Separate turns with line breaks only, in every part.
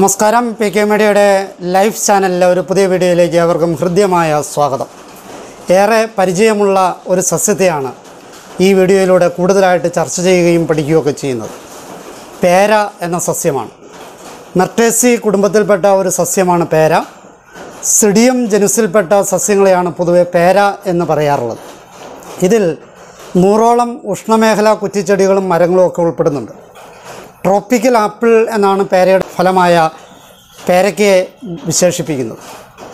നമസ്കാരം P K മീഡിയയുടെ life ചാനലിലെ ഒരു പുതിയ വീഡിയോയിലേക്ക് അവർക്കും ഹൃദ്യമായ സ്വാഗതം ഏറെ പരിചയമുള്ള ഒരു സസ്യത്തെയാണ് ഈ വീഡിയോയിലൂടെ കൂടുതലായിട്ട് ചർച്ച ചെയ്യുകയും പഠിക്കുകയൊക്കെ ചെയ്യുന്നത് പേര എന്ന സസ്യമാണ് മെർട്ടേസി കുടുംബത്തിൽപ്പെട്ട ഒരു സസ്യമാണ് പേര സിഡിയം ജനുസിൽപ്പെട്ട സസ്യങ്ങളെയാണ് പൊതുവെ പേര എന്ന് പറയാറുള്ളത് ഇതിൽ നൂറോളം ഉഷ്ണമേഖലാ കുറ്റിച്ചെടികളും മരങ്ങളും ഒക്കെ ഉൾപ്പെടുന്നുണ്ട് ട്രോപ്പിക്കൽ ആപ്പിൾ എന്നാണ് പേരയുടെ ഫലമായ പേരയ്ക്കയെ വിശേഷിപ്പിക്കുന്നത്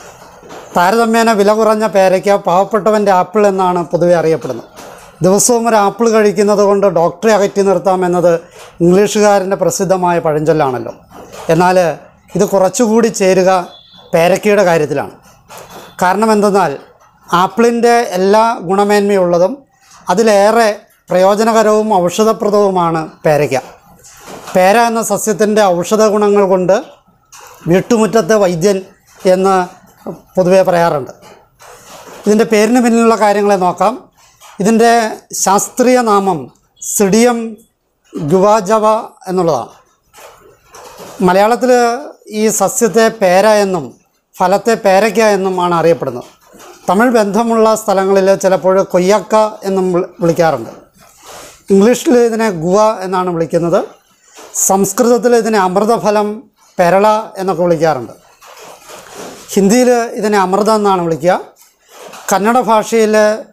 താരതമ്യേന വില കുറഞ്ഞ പേരയ്ക്ക പാവപ്പെട്ടവൻ്റെ ആപ്പിൾ എന്നാണ് പൊതുവെ അറിയപ്പെടുന്നത് ദിവസവും ഒരു ആപ്പിൾ കഴിക്കുന്നത് കൊണ്ട് ഡോക്ടറെ അകറ്റി നിർത്താമെന്നത് ഇംഗ്ലീഷുകാരൻ്റെ പ്രസിദ്ധമായ പഴഞ്ചൊല്ലാണല്ലോ എന്നാൽ ഇത് കുറച്ചുകൂടി ചേരുക പേരയ്ക്കയുടെ കാര്യത്തിലാണ് കാരണം എന്തെന്നാൽ ആപ്പിളിൻ്റെ എല്ലാ ഗുണമേന്മയുള്ളതും അതിലേറെ പ്രയോജനകരവും ഔഷധപ്രദവുമാണ് പേരയ്ക്ക പേര എന്ന സസ്യത്തിൻ്റെ ഔഷധ ഗുണങ്ങൾ കൊണ്ട് വീട്ടുമുറ്റത്തെ വൈദ്യൻ എന്ന് പൊതുവെ പറയാറുണ്ട് ഇതിൻ്റെ പേരിന് പിന്നിലുള്ള കാര്യങ്ങളെ നോക്കാം ഇതിൻ്റെ ശാസ്ത്രീയ നാമം സിഡിയം ഗുവാജവ എന്നുള്ളതാണ് മലയാളത്തിൽ ഈ സസ്യത്തെ പേര എന്നും ഫലത്തെ പേരയ്ക്ക എന്നും ആണ് അറിയപ്പെടുന്നത് തമിഴ് ബന്ധമുള്ള സ്ഥലങ്ങളിൽ ചിലപ്പോൾ കൊയ്യക്ക എന്നും വിളി- വിളിക്കാറുണ്ട് ഇംഗ്ലീഷിൽ ഇതിനെ ഗുവ എന്നാണ് വിളിക്കുന്നത് സംസ്കൃതത്തിൽ ഇതിനെ അമൃതഫലം പെരള എന്നൊക്കെ വിളിക്കാറുണ്ട് ഹിന്ദിയിൽ ഇതിനെ അമൃത എന്നാണ് വിളിക്കുക കന്നഡ ഭാഷയിൽ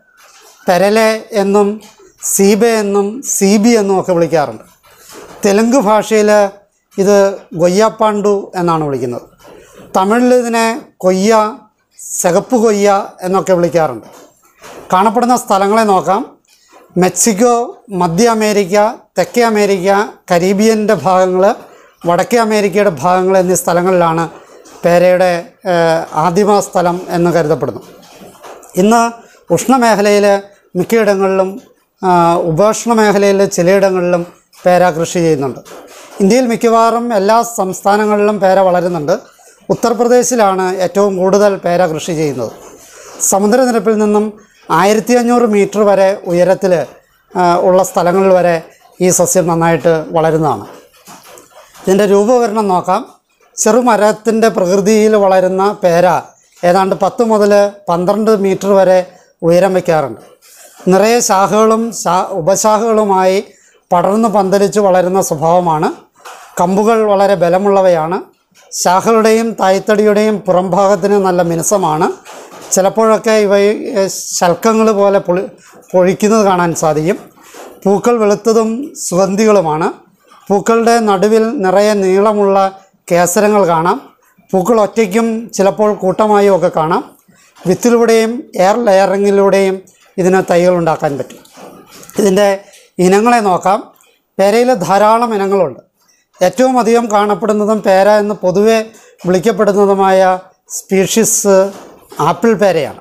പെരലെ എന്നും സീബെ എന്നും സീബി എന്നും ഒക്കെ വിളിക്കാറുണ്ട് തെലുങ്ക് ഭാഷയിൽ ഇത് ഗൊയ്യപ്പാണ്ടു എന്നാണ് വിളിക്കുന്നത് തമിഴിൽ ഇതിനെ കൊയ്യ സെകപ്പ് കൊയ്യ എന്നൊക്കെ വിളിക്കാറുണ്ട് കാണപ്പെടുന്ന സ്ഥലങ്ങളെ നോക്കാം മെക്സിക്കോ മധ്യ അമേരിക്ക തെക്കേ അമേരിക്ക കരീബിയൻ്റെ ഭാഗങ്ങൾ വടക്കേ അമേരിക്കയുടെ ഭാഗങ്ങൾ എന്നീ സ്ഥലങ്ങളിലാണ് പേരയുടെ ഏഹ്, ആദിമ സ്ഥലം എന്ന് കരുതപ്പെടുന്നു ഇന്ന് ഉഷ്ണമേഖലയിൽ മിക്കയിടങ്ങളിലും ആ, ഉപോഷ്ണ മേഖലയിൽ ചിലയിടങ്ങളിലും പേര കൃഷി ചെയ്യുന്നുണ്ട് ഇന്ത്യയിൽ മിക്കവാറും എല്ലാ സംസ്ഥാനങ്ങളിലും പേര വളരുന്നുണ്ട് ഉത്തർപ്രദേശിലാണ് ഏറ്റവും കൂടുതൽ പേര കൃഷി ചെയ്യുന്നത് സമുദ്രനിരപ്പിൽ നിന്നും ആയിരത്തി അഞ്ഞൂറ് മീറ്റർ വരെ ഉയരത്തിൽ ഉള്ള സ്ഥലങ്ങളിൽ വരെ ഈ സസ്യം നന്നായിട്ട് വളരുന്നതാണ് ഇതിൻ്റെ രൂപവരണം നോക്കാം ചെറുമരത്തിൻ്റെ പ്രകൃതിയിൽ വളരുന്ന പേര ഏതാണ്ട് പത്ത് മുതൽ പന്ത്രണ്ട് മീറ്റർ വരെ ഉയരം വയ്ക്കാറുണ്ട് നിറയെ ശാഖകളും ശാ ഉപശാഖകളുമായി പടർന്നു പന്തലിച്ച് വളരുന്ന സ്വഭാവമാണ് കമ്പുകൾ വളരെ ബലമുള്ളവയാണ് ശാഖകളുടെയും തായ്തടിയുടെയും പുറംഭാഗത്തിന് നല്ല മിനുസമാണ് ചിലപ്പോഴൊക്കെ ഇവ ശൽക്കങ്ങൾ പോലെ പൊളി പൊഴിക്കുന്നത് കാണാൻ സാധിക്കും പൂക്കൾ വെളുത്തതും സുഗന്ധികളുമാണ് പൂക്കളുടെ നടുവിൽ നിറയെ നീളമുള്ള കേസരങ്ങൾ കാണാം പൂക്കൾ ഒറ്റയ്ക്കും ചിലപ്പോൾ കൂട്ടമായും ഒക്കെ കാണാം വിത്തിലൂടെയും എയർ ലെയറിങ്ങിലൂടെയും ഇതിന് തൈകൾ ഉണ്ടാക്കാൻ പറ്റും ഇതിൻ്റെ ഇനങ്ങളെ നോക്കാം പേരയിൽ ധാരാളം ഇനങ്ങളുണ്ട് ഏറ്റവും അധികം കാണപ്പെടുന്നതും പേര എന്ന് പൊതുവെ വിളിക്കപ്പെടുന്നതുമായ സ്പീഷീസ് ആപ്പിൾ പേരയാണ്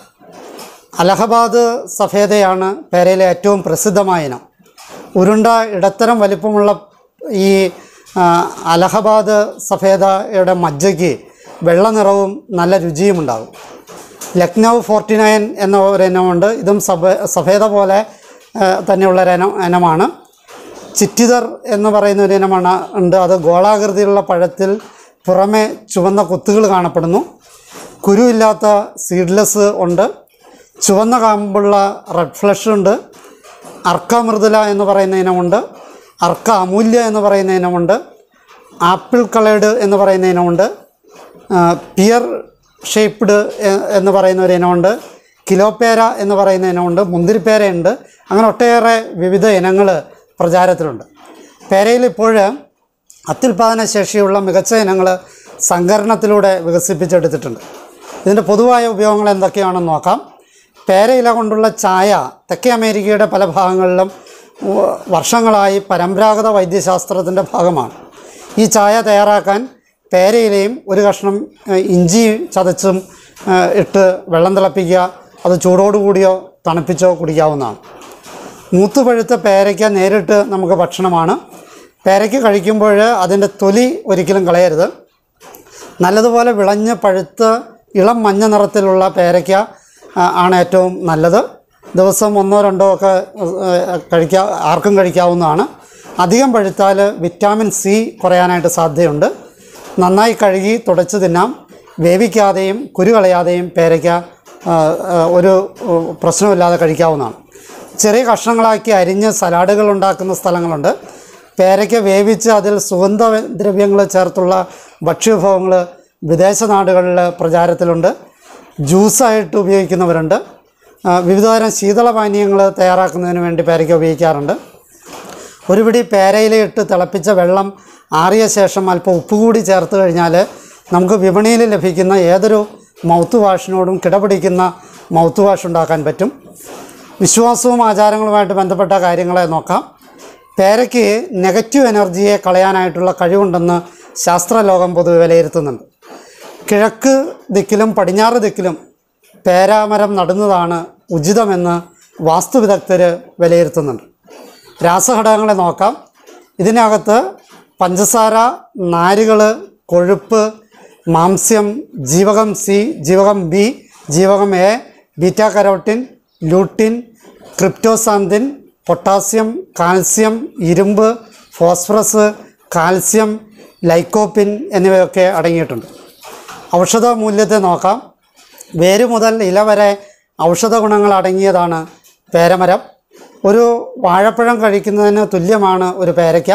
അലഹബാദ് സഫേദയാണ് പേരയിലെ ഏറ്റവും പ്രസിദ്ധമായ ഇനം ഉരുണ്ട ഇടത്തരം വലിപ്പമുള്ള ഈ ആ, അലഹബാദ് സഫേദയുടെ മജ്ജയ്ക്ക് വെള്ള നിറവും നല്ല രുചിയും ഉണ്ടാകും ലക്നൗ ഫോർട്ടി നയൻ എന്ന ഒരു ഇനമുണ്ട് ഇതും സഫ സഫേദ പോലെ ആ, തന്നെയുള്ള ഒരു ഇനം ഇനമാണ് ചിറ്റിതർ എന്ന് പറയുന്ന ഒരു ഇനമാണ് ഉണ്ട് അത് ഗോളാകൃതിയിലുള്ള പഴത്തിൽ പുറമെ ചുവന്ന കുത്തുകൾ കാണപ്പെടുന്നു കുരുവില്ലാത്ത സീഡ്ലെസ് ഉണ്ട് ചുവന്ന കാമ്പുള്ള റെഡ് ഫ്ലഷ് ഉണ്ട് അർക്ക മൃദുല എന്ന് പറയുന്ന ഇനമുണ്ട് അർക്ക അമൂല്യ എന്ന് പറയുന്ന ഇനമുണ്ട് ആപ്പിൾ കളേഡ് എന്ന് പറയുന്ന ഇനമുണ്ട് ആ, പിയർ ഷേപ്പ്ഡ് എ- എന്ന് പറയുന്ന ഒരു ഇനമുണ്ട് കിലോപ്പേര എന്ന് പറയുന്ന ഇനമുണ്ട് മുന്തിരിപ്പേരയുണ്ട് അങ്ങനെ ഒട്ടേറെ വിവിധ ഇനങ്ങൾ പ്രചാരത്തിലുണ്ട് പേരയിൽ ഇപ്പോൾ അത്യുൽപാദന ശേഷിയുള്ള മികച്ച ഇനങ്ങൾ സങ്കരണത്തിലൂടെ വികസിപ്പിച്ചെടുത്തിട്ടുണ്ട് ഇതിൻ്റെ പൊതുവായ ഉപയോഗങ്ങൾ എന്തൊക്കെയാണെന്ന് നോക്കാം പേരയില കൊണ്ടുള്ള ചായ തെക്കേ അമേരിക്കയുടെ പല ഭാഗങ്ങളിലും വ- വർഷങ്ങളായി പരമ്പരാഗത വൈദ്യശാസ്ത്രത്തിൻ്റെ ഭാഗമാണ് ഈ ചായ തയ്യാറാക്കാൻ പേരയിലയും ഒരു കഷ്ണം ഏഹ്, ഇഞ്ചി ചതച്ചും ഏഹ്, ഇട്ട് വെള്ളം തിളപ്പിക്കുക അത് ചൂടോടുകൂടിയോ തണുപ്പിച്ചോ കുടിക്കാവുന്നതാണ് മൂത്ത് പഴുത്ത പേരയ്ക്ക നേരിട്ട് നമുക്ക് ഭക്ഷണമാണ് പേരയ്ക്ക കഴിക്കുമ്പോൾ അതിൻ്റെ തൊലി ഒരിക്കലും കളയരുത് നല്ലതുപോലെ വിളഞ്ഞ് പഴുത്ത് ഇളം മഞ്ഞ നിറത്തിലുള്ള പേരയ്ക്ക ആ, ആണ് ഏറ്റവും നല്ലത് ദിവസം ഒന്നോ രണ്ടോ ഒക്കെ കഴിക്കാ ആർക്കും കഴിക്കാവുന്നതാണ് അധികം പഴുത്താൽ വിറ്റാമിൻ സി കുറയാനായിട്ട് സാധ്യതയുണ്ട് നന്നായി കഴുകി തുടച്ച് തിന്നാം വേവിക്കാതെയും കുരു കളയാതെയും പേരയ്ക്ക ആ, ആ, ഒരു ഉം, പ്രശ്നമില്ലാതെ കഴിക്കാവുന്നതാണ് ചെറിയ കഷ്ണങ്ങളാക്കി അരിഞ്ഞ് സലാഡുകൾ ഉണ്ടാക്കുന്ന സ്ഥലങ്ങളുണ്ട് പേരയ്ക്ക വേവിച്ച് അതിൽ സുഗന്ധദ്രവ്യങ്ങൾ ചേർത്തുള്ള ഭക്ഷ്യവിഭവങ്ങൾ വിദേശ നാടുകളിൽ പ്രചാരത്തിലുണ്ട് ജ്യൂസായിട്ട് ഉപയോഗിക്കുന്നവരുണ്ട് ആ, വിവിധതരം ശീതളപാനീയങ്ങൾ തയ്യാറാക്കുന്നതിന് വേണ്ടി പേരയ്ക്ക ഉപയോഗിക്കാറുണ്ട് ഒരു പിടി പേരയിലയിട്ട് തിളപ്പിച്ച വെള്ളം ആറിയ ശേഷം അല്പം ഉപ്പ് കൂടി ചേർത്ത് കഴിഞ്ഞാൽ നമുക്ക് വിപണിയിൽ ലഭിക്കുന്ന ഏതൊരു മൗത്ത് വാഷിനോടും കിടപിടിക്കുന്ന മൗത്ത് വാഷ് ഉണ്ടാക്കാൻ പറ്റും വിശ്വാസവും ആചാരങ്ങളുമായിട്ട് ബന്ധപ്പെട്ട കാര്യങ്ങളെ നോക്കാം പേരയ്ക്ക് നെഗറ്റീവ് എനർജിയെ കളയാനായിട്ടുള്ള കഴിവുണ്ടെന്ന് ശാസ്ത്രലോകം പൊതുവെ വിലയിരുത്തുന്നുണ്ട് കിഴക്ക് ദിക്കിലും പടിഞ്ഞാറ് ദിക്കിലും പേരാമരം നടുന്നതാണ് ഉചിതമെന്ന് വാസ്തുവിദഗ്ധർ വിലയിരുത്തുന്നുണ്ട് രാസഘടകങ്ങളെ നോക്കാം ഇതിനകത്ത് പഞ്ചസാര നാരുകൾ കൊഴുപ്പ് മാംസ്യം ജീവകം സി ജീവകം ബി ജീവകം A beta carotene lutein cryptoxanthin potassium calcium ഇരുമ്പ് ഫോസ്ഫറസ് കാൽസ്യം ലൈക്കോപ്പിൻ എന്നിവയൊക്കെ അടങ്ങിയിട്ടുണ്ട് ഔഷധ മൂല്യത്തെ നോക്കാം വേര് മുതൽ ഇല വരെ ഔഷധ ഗുണങ്ങൾ അടങ്ങിയതാണ് പേരമരം ഒരു വാഴപ്പഴം കഴിക്കുന്നതിന് തുല്യമാണ് ഒരു പേരയ്ക്ക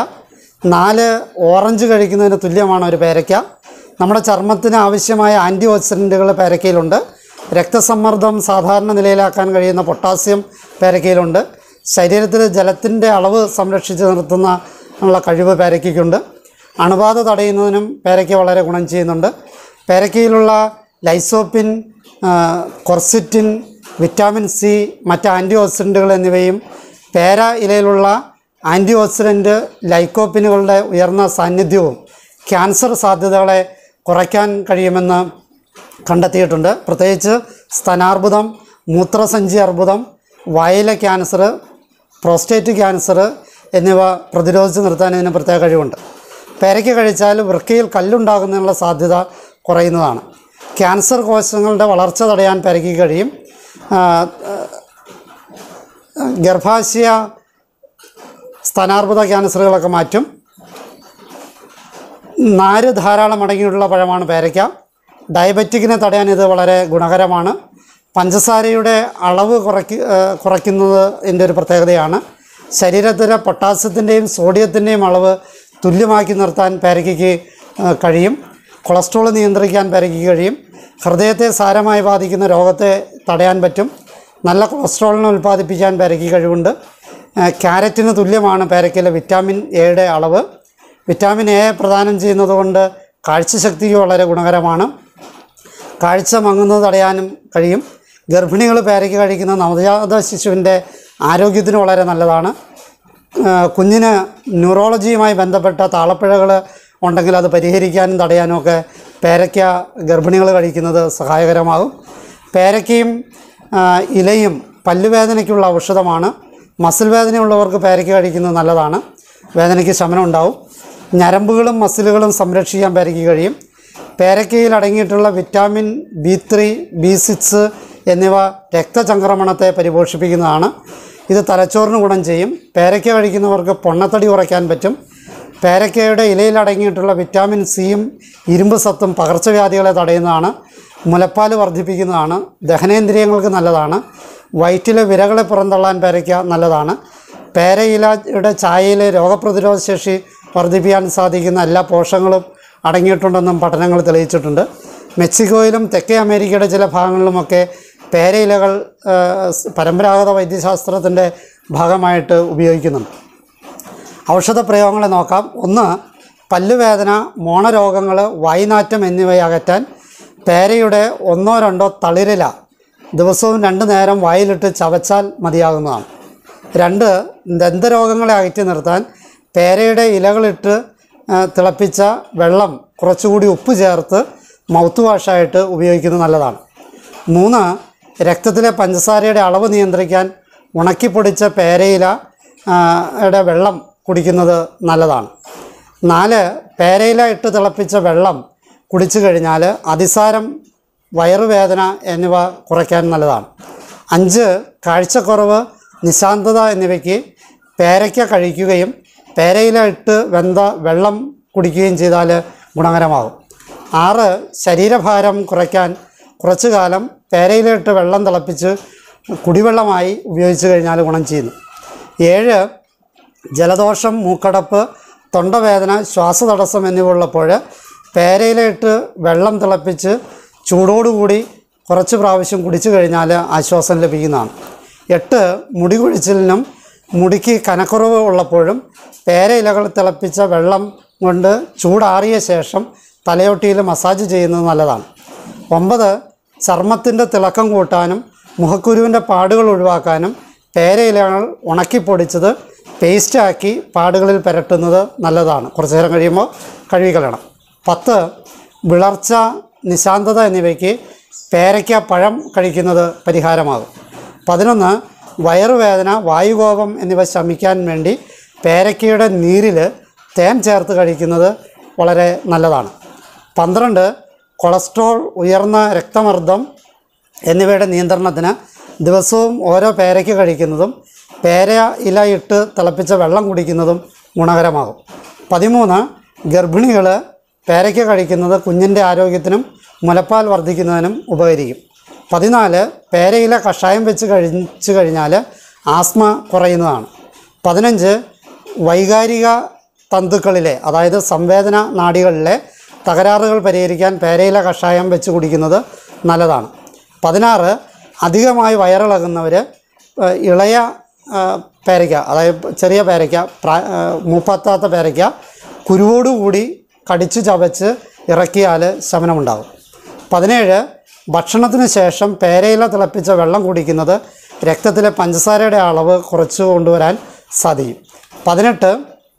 നാല് ഓറഞ്ച് കഴിക്കുന്നതിന് തുല്യമാണ് ഒരു പേരയ്ക്ക നമ്മുടെ ചർമ്മത്തിന് ആവശ്യമായ ആൻറ്റി ഓക്സിഡൻറ്റുകൾ പേരയ്ക്കയിലുണ്ട് രക്തസമ്മർദ്ദം സാധാരണ നിലയിലാക്കാൻ കഴിയുന്ന പൊട്ടാസ്യം പേരയ്ക്കയിലുണ്ട് ശരീരത്തിൽ ജലത്തിൻ്റെ അളവ് സംരക്ഷിച്ച് നിർത്തുന്ന ഉള്ള കഴിവ് പേരയ്ക്കുണ്ട് അണുബാധ തടയുന്നതിനും പേരയ്ക്ക വളരെ ഗുണം ചെയ്യുന്നുണ്ട് പേരയ്ക്കയിലുള്ള ലൈസോപ്പിൻ ആ, കൊർസിറ്റിൻ വിറ്റാമിൻ സി മറ്റ് ആൻറ്റി ഓക്സിഡൻറ്റുകൾ എന്നിവയും പേര ഇലയിലുള്ള ആൻറ്റി ഓക്സിഡൻറ്റ് ലൈക്കോപ്പിനുകളുടെ ഉയർന്ന സാന്നിധ്യവും ക്യാൻസർ സാധ്യതകളെ കുറയ്ക്കാൻ കഴിയുമെന്ന് കണ്ടെത്തിയിട്ടുണ്ട് പ്രത്യേകിച്ച് സ്തനാർബുദം മൂത്രസഞ്ചി അർബുദം വയല ക്യാൻസർ പ്രോസ്റ്റേറ്റ് ക്യാൻസർ എന്നിവ പ്രതിരോധിച്ച് നിർത്താൻ ഇതിന് പ്രത്യേക കഴിവുണ്ട് പേരയ്ക്ക കഴിച്ചാൽ വൃക്കയിൽ കല്ലുണ്ടാകുന്നതിനുള്ള സാധ്യത കുറയുന്നതാണ് ക്യാൻസർ കോശങ്ങളുടെ വളർച്ച തടയാൻ പേരയ്ക്ക് കഴിയും ആ, ആ, ഗർഭാശയ സ്തനാർബുദ ക്യാൻസറുകളൊക്കെ മാറ്റും നാര് ധാരാളം അടങ്ങിയിട്ടുള്ള പഴമാണ് പേരയ്ക്ക ഡയബറ്റിക്കിനെ തടയാൻ ഇത് വളരെ ഗുണകരമാണ് പഞ്ചസാരയുടെ അളവ് കുറയ്ക്ക് ഏഹ് കുറയ്ക്കുന്നത് ഇതിൻ്റെ ഒരു പ്രത്യേകതയാണ് ശരീരത്തിലെ പൊട്ടാസ്യത്തിൻ്റെയും സോഡിയത്തിൻ്റെയും അളവ് തുല്യമാക്കി നിർത്താൻ പേരയ്ക്കയ്ക്ക് ഏഹ് കഴിയും കൊളസ്ട്രോൾ നിയന്ത്രിക്കാൻ പേരയ്ക്ക് കഴിയും ഹൃദയത്തെ സാരമായി ബാധിക്കുന്ന രോഗത്തെ തടയാൻ പറ്റും നല്ല കൊളസ്ട്രോളിനെ ഉൽപ്പാദിപ്പിക്കാൻ പേരയ്ക്ക് കഴിവുണ്ട് ഏഹ് ക്യാരറ്റിന് തുല്യമാണ് പേരയ്ക്കയിലെ വിറ്റാമിൻ എയുടെ അളവ് വിറ്റാമിൻ എ പ്രദാനം ചെയ്യുന്നതുകൊണ്ട് കാഴ്ചശക്തിക്ക് വളരെ ഗുണകരമാണ് കാഴ്ച മങ്ങുന്നത് തടയാനും കഴിയും ഗർഭിണികൾ പേരയ്ക്ക് കഴിക്കുന്ന നവജാത ശിശുവിൻ്റെ ആരോഗ്യത്തിന് വളരെ നല്ലതാണ് ആ, കുഞ്ഞിന് ന്യൂറോളജിയുമായി ബന്ധപ്പെട്ട താളപ്പിഴകൾ ഉണ്ടെങ്കിൽ അത് പരിഹരിക്കാനും തടയാനും ഒക്കെ പേരയ്ക്ക ഗർഭിണികൾ കഴിക്കുന്നത് സഹായകരമാകും പേരയ്ക്കയും ആ, ഇലയും പല്ലുവേദനയ്ക്കുള്ള ഔഷധമാണ് മസിൽ വേദനയുള്ളവർക്ക് പേരയ്ക്ക കഴിക്കുന്നത് നല്ലതാണ് വേദനയ്ക്ക് ശമനം ഉണ്ടാവും ഞരമ്പുകളും മസിലുകളും സംരക്ഷിക്കാൻ പേരയ്ക്ക് കഴിയും പേരയ്ക്കയിൽ അടങ്ങിയിട്ടുള്ള vitamin B three B six എന്നിവ രക്തചംക്രമണത്തെ പരിപോഷിപ്പിക്കുന്നതാണ് ഇത് തലച്ചോറിന് ഗുണം ചെയ്യും പേരയ്ക്ക കഴിക്കുന്നവർക്ക് പൊണ്ണത്തടി കുറയ്ക്കാൻ പറ്റും പേരയ്ക്കയുടെ ഇലയിൽ അടങ്ങിയിട്ടുള്ള വിറ്റാമിൻ സിയും ഇരുമ്പ് സത്തും പകർച്ചവ്യാധികളെ തടയുന്നതാണ് മുലപ്പാൽ വർദ്ധിപ്പിക്കുന്നതാണ് ദഹനേന്ദ്രിയങ്ങൾക്ക് നല്ലതാണ് വയറ്റിലെ വിരകളെ പുറന്തള്ളാൻ പേരയ്ക്ക നല്ലതാണ് പേരയിലയുടെ ചായയിൽ രോഗപ്രതിരോധ ശേഷി വർദ്ധിപ്പിക്കാൻ സാധിക്കുന്ന എല്ലാ പോഷകങ്ങളും അടങ്ങിയിട്ടുണ്ടെന്നും പഠനങ്ങൾ തെളിയിച്ചിട്ടുണ്ട് മെക്സിക്കോയിലും തെക്കേ അമേരിക്കയുടെ ചില ഭാഗങ്ങളിലുമൊക്കെ പേരയിലകൾ ആ, സ് പരമ്പരാഗത വൈദ്യശാസ്ത്രത്തിൻ്റെ ഭാഗമായിട്ട് ഉപയോഗിക്കുന്നുണ്ട് ഔഷധ പ്രയോഗങ്ങളെ നോക്കാം ഒന്ന് പല്ലുവേദന മോണരോഗങ്ങൾ വായ്നാറ്റം എന്നിവയെ അകറ്റാൻ പേരയുടെ ഒന്നോ രണ്ടോ തളിരില ദിവസവും രണ്ട് നേരം വായിലിട്ട് ചവച്ചാൽ മതിയാകുന്നതാണ് രണ്ട് ദന്തരോഗങ്ങളെ അകറ്റി നിർത്താൻ പേരയുടെ ഇലകളിട്ട് ആ, തിളപ്പിച്ച വെള്ളം കുറച്ചുകൂടി ഉപ്പ് ചേർത്ത് മൗത്ത് വാഷായിട്ട് ഉപയോഗിക്കുന്നത് നല്ലതാണ് മൂന്ന് രക്തത്തിലെ പഞ്ചസാരയുടെ അളവ് നിയന്ത്രിക്കാൻ ഉണക്കിപ്പൊടിച്ച പേരയില ആ, യുടെ വെള്ളം കുടിക്കുന്നത് നല്ലതാണ് നാല് പേരയില ഇട്ട് തിളപ്പിച്ച വെള്ളം കുടിച്ചു കഴിഞ്ഞാൽ അതിസാരം വയറുവേദന എന്നിവ കുറയ്ക്കാൻ നല്ലതാണ് അഞ്ച് കാഴ്ചക്കുറവ് നിശാന്തത എന്നിവയ്ക്ക് പേരയ്ക്ക കഴിക്കുകയും പേരയില ഇട്ട് വെന്ത വെള്ളം കുടിക്കുകയും ചെയ്താൽ ഗുണകരമാകും ആറ് ശരീരഭാരം കുറയ്ക്കാൻ കുറച്ചു കാലം പേരയിലിട്ട് വെള്ളം തിളപ്പിച്ച് കുടിവെള്ളമായി ഉപയോഗിച്ച് കഴിഞ്ഞാൽ ഗുണം ചെയ്യുന്നു ഏഴ് ജലദോഷം മൂക്കടപ്പ് തൊണ്ടവേദന ശ്വാസതടസ്സം എന്നിവ ഉള്ളപ്പോൾ പേരയിലിട്ട് വെള്ളം തിളപ്പിച്ച് ചൂടോടുകൂടി കുറച്ച് പ്രാവശ്യം കുടിച്ചു കഴിഞ്ഞാൽ ആശ്വാസം ലഭിക്കുന്നതാണ് എട്ട് മുടി കൊഴിച്ചിലിനും മുടിക്ക് കനക്കുറവ് ഉള്ളപ്പോഴും പേരയിലകൾ തിളപ്പിച്ച വെള്ളം കൊണ്ട് ചൂടാറിയ ശേഷം തലയൊട്ടിയിൽ മസാജ് ചെയ്യുന്നത് നല്ലതാണ് ഒമ്പത് ചർമ്മത്തിൻ്റെ തിളക്കം കൂട്ടാനും മുഖക്കുരുവിൻ്റെ പാടുകൾ ഒഴിവാക്കാനും പേരയിലകൾ ഉണക്കിപ്പൊടിച്ചത് പേസ്റ്റാക്കി പാടുകളിൽ പുരട്ടുന്നത് നല്ലതാണ് കുറച്ച് നേരം കഴിയുമ്പോൾ കഴുകി കളയണം പത്ത് വിളർച്ച നിശാന്തത എന്നിവയ്ക്ക് പേരയ്ക്ക പഴം കഴിക്കുന്നത് പരിഹാരമാകും പതിനൊന്ന് വയറുവേദന വായുകോപം എന്നിവ ശമിക്കാൻ വേണ്ടി പേരയ്ക്കയുടെ നീരിൽ തേൻ ചേർത്ത് കഴിക്കുന്നത് വളരെ നല്ലതാണ് പന്ത്രണ്ട് കൊളസ്ട്രോൾ ഉയർന്ന രക്തമർദ്ദം എന്നിവയുടെ നിയന്ത്രണത്തിന് ദിവസവും ഓരോ പേരയ്ക്ക് കഴിക്കുന്നതും പേര ഇല ഇട്ട് തിളപ്പിച്ച വെള്ളം കുടിക്കുന്നതും ഗുണകരമാകും പതിമൂന്ന് ഗർഭിണികൾ പേരയ്ക്ക കഴിക്കുന്നത് കുഞ്ഞിൻ്റെ ആരോഗ്യത്തിനും മുലപ്പാൽ വർദ്ധിക്കുന്നതിനും ഉപകരിക്കും പതിനാല് പേരയില കഷായം വെച്ച് കഴിച്ചു കഴിഞ്ഞാൽ ആസ്മ കുറയുന്നതാണ് പതിനഞ്ച് വൈകാരിക തന്തുക്കളിലെ അതായത് സംവേദന നാഡികളിലെ തകരാറുകൾ പരിഹരിക്കാൻ പേരയില കഷായം വെച്ച് കുടിക്കുന്നത് നല്ലതാണ് പതിനാറ് അധികമായി വയറിളകുന്നവർ ഇളയ ആ, പേരയ്ക്ക അതായത് ചെറിയ പേരയ്ക്ക പ്രാ ആ, മൂപ്പത്താത്ത പേരയ്ക്ക കുരുവോടുകൂടി കടിച്ചു ചവച്ച് ഇറക്കിയാൽ ശമനമുണ്ടാകും പതിനേഴ് ഭക്ഷണത്തിന് ശേഷം പേരയില തിളപ്പിച്ച വെള്ളം കുടിക്കുന്നത് രക്തത്തിലെ പഞ്ചസാരയുടെ അളവ് കുറച്ച് കൊണ്ടുവരാൻ സാധിക്കും പതിനെട്ട്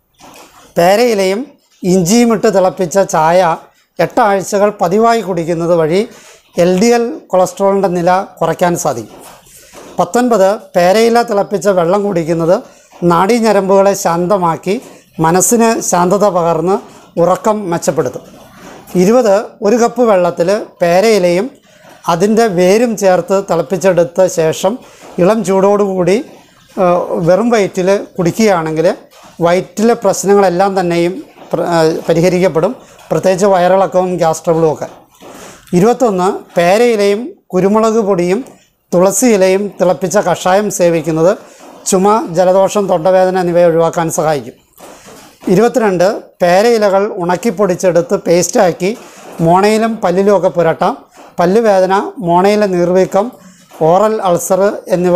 പേരയിലയും ഇഞ്ചിയും ഇട്ട് തിളപ്പിച്ച ചായ എട്ടാഴ്ചകൾ പതിവായി കുടിക്കുന്നത് വഴി എൽ ഡി എൽ കൊളസ്ട്രോളിൻ്റെ നില കുറയ്ക്കാൻ സാധിക്കും പത്തൊൻപത് പേരയില തിളപ്പിച്ച വെള്ളം കുടിക്കുന്നത് നാഡീഞരമ്പുകളെ ശാന്തമാക്കി മനസ്സിന് ശാന്തത പകർന്ന് ഉറക്കം മെച്ചപ്പെടുത്തും ഇരുപത് ഒരു കപ്പ് വെള്ളത്തിൽ പേരയിലയും അതിൻ്റെ വേരും ചേർത്ത് തിളപ്പിച്ചെടുത്ത ശേഷം ഇളം ചൂടോടുകൂടി ആ, വെറും വയറ്റിൽ കുടിക്കുകയാണെങ്കിൽ വയറ്റിലെ പ്രശ്നങ്ങളെല്ലാം തന്നെയും പ്ര- ആ, പരിഹരിക്കപ്പെടും പ്രത്യേകിച്ച് വയറിളക്കവും ഗ്യാസ് ട്രബിളും ഒക്കെ ഇരുപത്തൊന്ന് പേരയിലയും കുരുമുളക് പൊടിയും തുളസി ഇലയും തിളപ്പിച്ച കഷായം സേവിക്കുന്നത് ചുമ ജലദോഷം തൊണ്ടവേദന എന്നിവയെ ഒഴിവാക്കാൻ സഹായിക്കും ഇരുപത്തിരണ്ട് പേരയിലകൾ ഉണക്കിപ്പൊടിച്ചെടുത്ത് പേസ്റ്റാക്കി മോണയിലും പല്ലിലും ഒക്കെ പുരട്ടാം പല്ലുവേദന മോണയിലെ നീർവീക്കം ഓറൽ അൾസർ എന്നിവ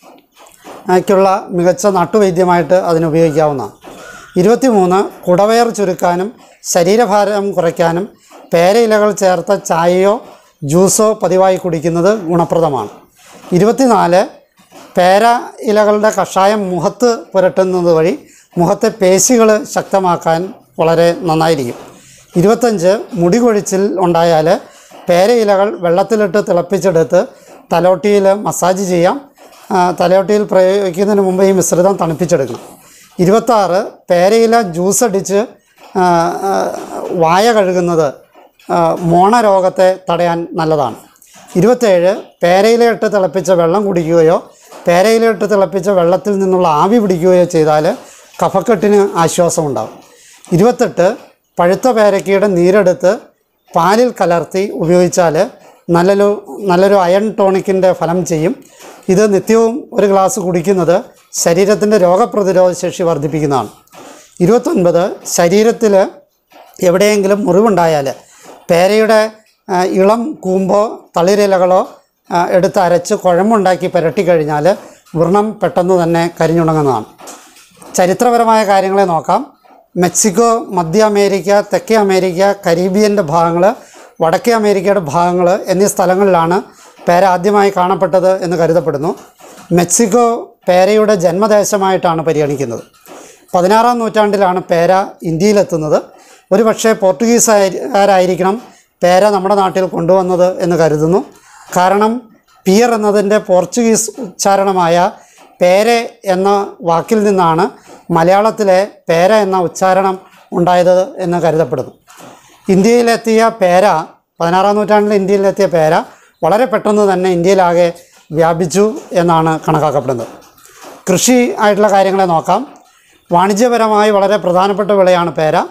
ക്കുള്ള മികച്ച നാട്ടുവൈദ്യമായിട്ട് അതിന് ഉപയോഗിക്കാവുന്നതാണ് ഇരുപത്തിമൂന്ന് കുടവയർ ചുരുക്കാനും ശരീരഭാരം കുറയ്ക്കാനും പേരയിലകൾ ചേർത്ത ചായയോ ജ്യൂസോ പതിവായി കുടിക്കുന്നത് ഗുണപ്രദമാണ് ഇരുപത്തിനാല് പേര ഇലകളുടെ കഷായം മുഖത്ത് പുരട്ടുന്നത് വഴി മുഖത്തെ പേശികൾ ശക്തമാക്കാൻ വളരെ നന്നായിരിക്കും ഇരുപത്തഞ്ച് മുടി കൊഴിച്ചിൽ ഉണ്ടായാൽ പേരയിലകൾ വെള്ളത്തിലിട്ട് തിളപ്പിച്ചെടുത്ത് തലോട്ടിയിൽ മസാജ് ചെയ്യാം ആ, തലയോട്ടിയിൽ പ്രയോഗിക്കുന്നതിന് മുമ്പ് ഈ മിശ്രിതം തണുപ്പിച്ചെടുക്കണം ഇരുപത്താറ് പേരയില ജ്യൂസ് അടിച്ച് ആ, ആ, വായ കഴുകുന്നത് ആ, മോണ രോഗത്തെ തടയാൻ നല്ലതാണ് ഇരുപത്തേഴ് പേരയിലയിട്ട് തിളപ്പിച്ച വെള്ളം കുടിക്കുകയോ പേരയിലയിട്ട് തിളപ്പിച്ച വെള്ളത്തിൽ നിന്നുള്ള ആവി പിടിക്കുകയോ ചെയ്താൽ കഫക്കെട്ടിന് ആശ്വാസമുണ്ടാകും ഇരുപത്തെട്ട് പഴുത്ത പേരയ്ക്കയുടെ നീരെടുത്ത് പാലിൽ കലർത്തി ഉപയോഗിച്ചാൽ നല്ലൊരു നല്ലൊരു അയൺ ടോണിക്കിൻ്റെ ഫലം ചെയ്യും ഇത് നിത്യവും ഒരു ഗ്ലാസ് കുടിക്കുന്നത് ശരീരത്തിൻ്റെ രോഗപ്രതിരോധ ശേഷി വർദ്ധിപ്പിക്കുന്നതാണ് ഇരുപത്തൊൻപത് ശരീരത്തിൽ എവിടെയെങ്കിലും മുറിവുണ്ടായാൽ പേരയുടെ ആ, ഇളം കൂമ്പോ തളിരിലകളോ ആ, എടുത്ത് അരച്ച് കുഴമ്പുണ്ടാക്കി പുരട്ടി കഴിഞ്ഞാൽ വ്രണം പെട്ടെന്ന് തന്നെ കരിഞ്ഞുണങ്ങുന്നതാണ് ചരിത്രപരമായ കാര്യങ്ങളെ നോക്കാം മെക്സിക്കോ മധ്യ അമേരിക്ക തെക്കേ അമേരിക്ക കരീബിയൻ്റെ ഭാഗങ്ങൾ വടക്കേ അമേരിക്കയുടെ ഭാഗങ്ങൾ എന്നീ സ്ഥലങ്ങളിലാണ് പേര ആദ്യമായി കാണപ്പെട്ടത് എന്ന് കരുതപ്പെടുന്നു മെക്സിക്കോ പേരയുടെ ജന്മദേശമായിട്ടാണ് പരിഗണിക്കുന്നത് പതിനാറാം നൂറ്റാണ്ടിലാണ് പേര ഇന്ത്യയിലെത്തുന്നത് ഒരു പക്ഷേ പോർട്ടുഗീസുകാരായിരിക്കണം പേര നമ്മുടെ നാട്ടിൽ കൊണ്ടുവന്നത് എന്ന് കരുതുന്നു കാരണം പിയർ എന്നതിൻ്റെ പോർച്ചുഗീസ് ഉച്ചാരണമായ പേരെ എന്ന വാക്കിൽ നിന്നാണ് മലയാളത്തിലെ പേര എന്ന ഉച്ചാരണം ഉണ്ടായത് എന്ന് കരുതപ്പെടുന്നു ഇന്ത്യയിലെത്തിയ പേര പതിനാറാം നൂറ്റാണ്ടിൽ ഇന്ത്യയിലെത്തിയ പേര വളരെ പെട്ടെന്ന് തന്നെ ഇന്ത്യയിലാകെ വ്യാപിച്ചു എന്നാണ് കണക്കാക്കപ്പെടുന്നത് കൃഷി ആയിട്ടുള്ള കാര്യങ്ങളെ നോക്കാം വാണിജ്യപരമായി വളരെ പ്രധാനപ്പെട്ട വിളയാണ് പേര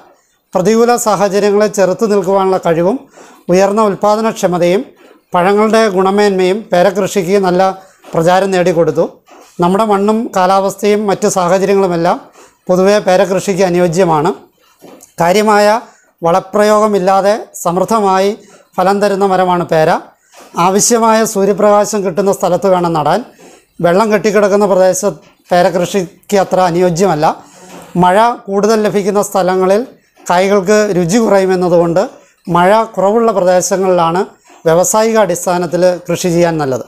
പ്രതികൂല സാഹചര്യങ്ങളെ ചെറുത്തു നിൽക്കുവാനുള്ള കഴിവും ഉയർന്ന ഉൽപ്പാദനക്ഷമതയും പഴങ്ങളുടെ ഗുണമേന്മയും പേരകൃഷിക്ക് നല്ല പ്രചാരം നേടിക്കൊടുത്തു നമ്മുടെ മണ്ണും കാലാവസ്ഥയും മറ്റ് സാഹചര്യങ്ങളുമെല്ലാം പൊതുവെ പേരകൃഷിക്ക് അനുയോജ്യമാണ് കാര്യമായ വളപ്രയോഗമില്ലാതെ സമൃദ്ധമായി ഫലം തരുന്ന മരമാണ് പേര ആവശ്യമായ സൂര്യപ്രകാശം കിട്ടുന്ന സ്ഥലത്ത് വേണം നടാൻ വെള്ളം കെട്ടിക്കിടക്കുന്ന പ്രദേശ പേരകൃഷിക്ക് അത്ര അനുയോജ്യമല്ല മഴ കൂടുതൽ ലഭിക്കുന്ന സ്ഥലങ്ങളിൽ കായ്കൾക്ക് രുചി കുറയുമെന്നതുകൊണ്ട് മഴ കുറവുള്ള പ്രദേശങ്ങളിലാണ് വ്യാവസായിക അടിസ്ഥാനത്തിൽ കൃഷി ചെയ്യാൻ നല്ലത്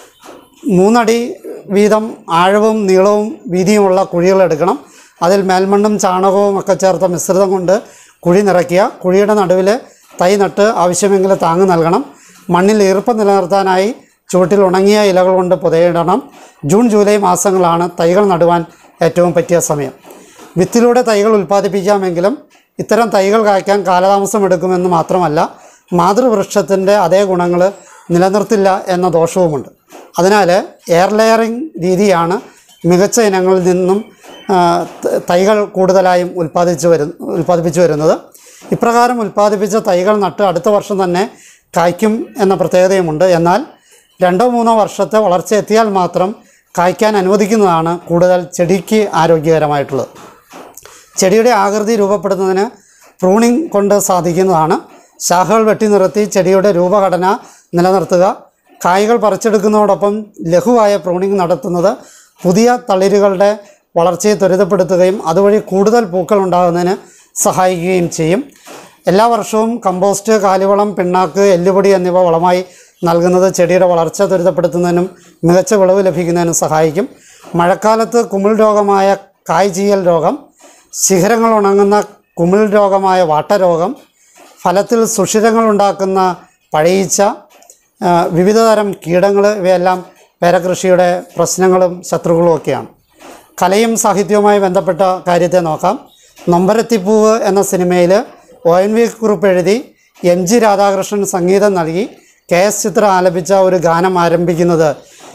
മൂന്നടി വീതം ആഴവും നീളവും വീതിയുമുള്ള കുഴികൾ എടുക്കണം അതിൽ മേൽമണ്ണും ചാണകവും ഒക്കെ ചേർത്ത മിശ്രിതം കൊണ്ട് കുഴി നിറയ്ക്കുക കുഴിയുടെ നടുവിൽ തൈ നട്ട് ആവശ്യമെങ്കിൽ താങ്ങ് നൽകണം മണ്ണിൽ ഈർപ്പം നിലനിർത്താനായി ചുവട്ടിൽ ഉണങ്ങിയ ഇലകൾ കൊണ്ട് പുതയിടണം ജൂൺ ജൂലൈ മാസങ്ങളാണ് തൈകൾ നടുവാൻ ഏറ്റവും പറ്റിയ സമയം വിത്തിലൂടെ തൈകൾ ഉൽപ്പാദിപ്പിക്കാമെങ്കിലും ഇത്തരം തൈകൾ കായ്ക്കാൻ കാലതാമസം എടുക്കുമെന്ന് മാത്രമല്ല മാതൃവൃക്ഷത്തിൻ്റെ അതേ ഗുണങ്ങൾ നിലനിർത്തില്ല എന്ന ദോഷവുമുണ്ട് അതിനാൽ എയർ ലെയറിംഗ് രീതിയാണ് മികച്ച ഇനങ്ങളിൽ നിന്നും ആ, ത- തൈകൾ കൂടുതലായും ഉൽപ്പാദിച്ചു വരു ഉൽപ്പാദിപ്പിച്ചു വരുന്നത് ഇപ്രകാരം ഉൽപ്പാദിപ്പിച്ച തൈകൾ നട്ട് അടുത്ത വർഷം തന്നെ കായ്ക്കും എന്ന പ്രത്യേകതയുമുണ്ട് എന്നാൽ രണ്ടോ മൂന്നോ വർഷത്തെ വളർച്ച എത്തിയാൽ മാത്രം കായ്ക്കാൻ അനുവദിക്കുന്നതാണ് കൂടുതൽ ചെടിക്ക് ആരോഗ്യകരമായിട്ടുള്ളത് ചെടിയുടെ ആകൃതി രൂപപ്പെടുന്നതിന് പ്രൂണിംഗ് കൊണ്ട് സാധിക്കുന്നതാണ് ശാഖകൾ വെട്ടി നിർത്തി ചെടിയുടെ രൂപഘടന നിലനിർത്തുക കായ്കൾ പറിച്ചെടുക്കുന്നതോടൊപ്പം ലഘുവായ പ്രൂണിംഗ് നടത്തുന്നത് പുതിയ തളിരുകളുടെ വളർച്ചയെ ത്വരിതപ്പെടുത്തുകയും അതുവഴി കൂടുതൽ പൂക്കൾ ഉണ്ടാകുന്നതിന് സഹായിക്കുകയും ചെയ്യും എല്ലാ വർഷവും കമ്പോസ്റ്റ് കാലിവളം പിണ്ണാക്ക് എല്ലുപൊടി എന്നിവ വളമായി നൽകുന്നത് ചെടിയുടെ വളർച്ച ത്വരിതപ്പെടുത്തുന്നതിനും മികച്ച വിളവ് ലഭിക്കുന്നതിനും സഹായിക്കും മഴക്കാലത്ത് കുമിൾ രോഗമായ കായ് ചീയൽ രോഗം ശിഖരങ്ങൾ ഉണങ്ങുന്ന കുമിൾ രോഗമായ വാട്ടരോഗം ഫലത്തിൽ സുഷിരങ്ങൾ ഉണ്ടാക്കുന്ന പഴയിച്ച ആ, വിവിധതരം കീടങ്ങൾ ഇവയെല്ലാം പേരകൃഷിയുടെ പ്രശ്നങ്ങളും ശത്രുക്കളും ഒക്കെയാണ് കലയും സാഹിത്യവുമായി ബന്ധപ്പെട്ട കാര്യത്തെ നോക്കാം നൊമ്പരത്തിപ്പൂവ് എന്ന സിനിമയിൽ ഒ എൻ വി കുറിപ്പ് എഴുതി എം ജി രാധാകൃഷ്ണൻ സംഗീതം നൽകി കെ എസ് ചിത്ര ആലപിച്ച ഒരു ഗാനം ആരംഭിക്കുന്നത്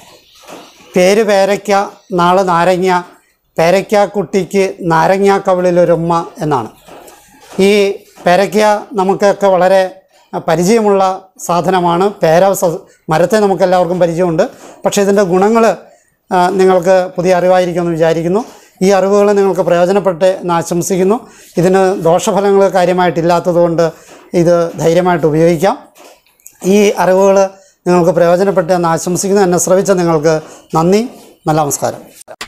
പേര് പേരയ്ക്ക നാള് നാരങ്ങ പേരയ്ക്ക കുട്ടിക്ക് നാരങ്ങ കവിളിലൊരുമ്മ എന്നാണ് ഈ പേരയ്ക്ക നമുക്കൊക്കെ വളരെ പരിചയമുള്ള സാധനമാണ് പേര സ- മരത്തെ നമുക്കെല്ലാവർക്കും പരിചയമുണ്ട് പക്ഷേ ഇതിൻ്റെ ഗുണങ്ങൾ നിങ്ങൾക്ക് പുതിയ അറിവായിരിക്കുമെന്ന് വിചാരിക്കുന്നു ഈ അറിവുകൾ നിങ്ങൾക്ക് പ്രയോജനപ്പെട്ട് എന്ന് ആശംസിക്കുന്നു ഇതിന് ദോഷഫലങ്ങൾ കാര്യമായിട്ടില്ലാത്തതുകൊണ്ട് ഇത് ധൈര്യമായിട്ട് ഉപയോഗിക്കാം ഈ അറിവുകൾ നിങ്ങൾക്ക് പ്രയോജനപ്പെട്ടു എന്ന് ആശംസിക്കുന്നു എന്നെ ശ്രവിച്ച നിങ്ങൾക്ക് നന്ദി നല്ല നമസ്കാരം